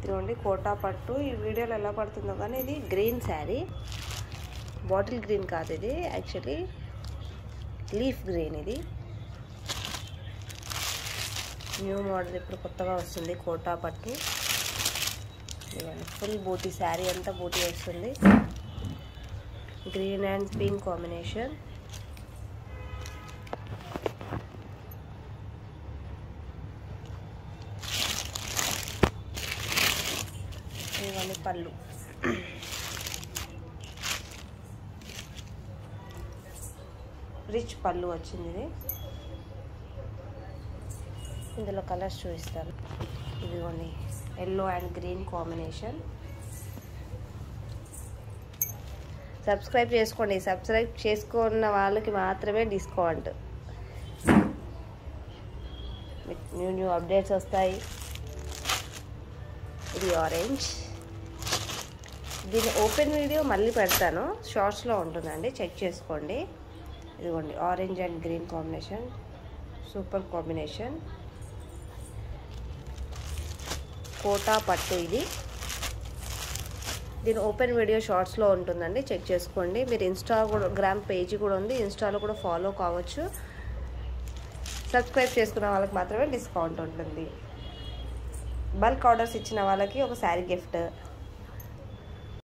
ఇదిగోండి కోటా పట్టు ఈ వీడియోలో ఎలా పడుతుందో కానీ ఇది గ్రీన్ శారీ బాటిల్ గ్రీన్ కాదు ఇది యాక్చువల్లీ లీఫ్ గ్రీన్ ఇది న్యూ మోడల్ ఇప్పుడు కొత్తగా వస్తుంది కోటా పట్టు ఇదిగోండి ఫుల్ బూటీ శారీ అంతా బూటీ వస్తుంది గ్రీన్ అండ్ పింక్ కాంబినేషన్ ఇవన్నీ పళ్ళు రిచ్ పళ్ళు వచ్చింది ఇది ఇందులో కలర్స్ చూపిస్తాను ఇదిగోండి yellow and green combination subscribe చేసుకోండి సబ్స్క్రైబ్ చేసుకున్న వాళ్ళకి మాత్రమే డిస్కౌంట్ న్యూ న్యూ అప్డేట్స్ వస్తాయి ఇది ఆరెంజ్ దీని ఓపెన్ వీడియో మళ్ళీ పెడతాను షార్ట్స్లో ఉంటుందండి చెక్ చేసుకోండి ఇదిగోండి orange and green combination super combination Kota పట్టు ఇది దీని ఓపెన్ వీడియో షార్ట్స్లో ఉంటుందండి చెక్ చేసుకోండి మీరు ఇన్స్టా కూడా గ్రామ్ పేజీ కూడా ఉంది ఇన్స్టాలో కూడా ఫాలో కావచ్చు సబ్స్క్రైబ్ చేసుకున్న వాళ్ళకి మాత్రమే డిస్కౌంట్ ఉంటుంది బల్క్ ఆర్డర్స్ ఇచ్చిన వాళ్ళకి ఒక శారీ గిఫ్ట్